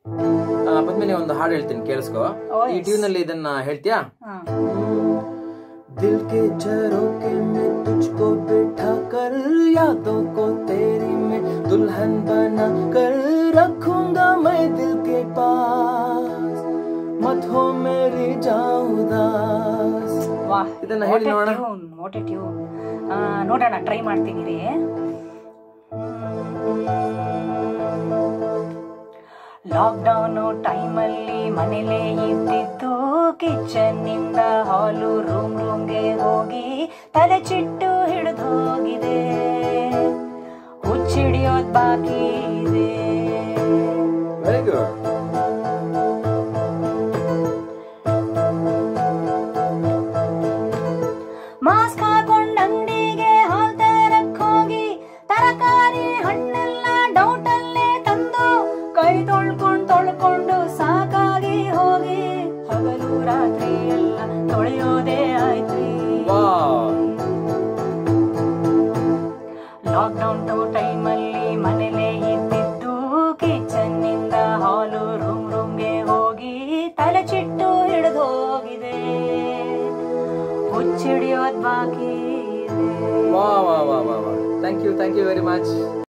ಆ, ಪದ್ಮಿನಿ ಒಂದು ಹಾಡು ಹೇಳ್ತೀನಿ ಕೇಳಿಸ್ಕೋ ಓ, ಈ yes. ಟ್ಯೂನ್ ಅಲ್ಲಿ ಇದನ್ನ ಹೇಳ್ತೀಯಾ ಹಾ दिल के झरोके में तुझको बिठा कर यादों को तेरी मैं दुल्हन बना कर रखूंगा मैं दिल के पास मत हो मेरी जाऊं उदास ವಾ ಇದನ್ನ ಹೇಳಿ ನೋಡೋಣ. ಟ್ಯೂನ್ ವಾಟ್ ಎ ಟ್ಯೂನ್ ನೋಡೋಣ ಟ್ರೈ ಮಾಡ್ತೀನಿ ರೀ ಲಾಕ್ಡೌನು ಟೈಮಲ್ಲಿ ಮನೇಲೇ ಇದ್ದಿದ್ದು ಕಿಚನ್ ನಿಂದ ಹಾಲು ರೂಮ್ ರೂಮ್ಗೆ ಹೋಗಿ ತಲೆ ಚಿಟ್ಟು ಹಿಡಿದು ಹೋಗಿದೆ ಹುಚ್ಚಿಡಿಯೋದ್ ಬಾಕಿ ಇದೆ ವೆರಿ ಗುಡ್ ಮಾಸ್ಕ್ ಹಾಕೊಂಡ್ ಅಂಗಡಿಗೆ ಹಾಲ್ ತರಕ್ ಹೋಗಿ ತರಕಾರಿ ಹಣ್ಣೆಲ್ಲ ಡೌಟ್ ಅಲ್ಲೇ ತಂದು ಕೈ ತೊಳ್ಕೊಂಡ್ ತೊಳ್ಕೊಂಡು ಸಾಕಾಗಿ ಹೋಗಿ ಹಗಲು ರಾತ್ರಿ ಎಲ್ಲ ತೊಳೆಯೋದೇ ಆಯ್ತ್ರಿ ಲಾಕ್ಡೌನ್ ಟೈಮಲ್ಲಿ ಮನೇಲೇ ಇದ್ದಿದ್ದು ಕಿಚನ್ ನಿಂದ ಹಾಲು ರೂಮ್ ರೂಮ್ಗೆ ಹೋಗಿ ತಲೆ ಚಿಟ್ಟು ಹಿಡಿದು ಹೋಗಿದೆ ಹುಚ್ಚಿಡಿಯೋದ್ ಬಾಕಿ ಇದೆ ವಾ ವಾ ವಾ ವಾ ವಾ thank you thank you very much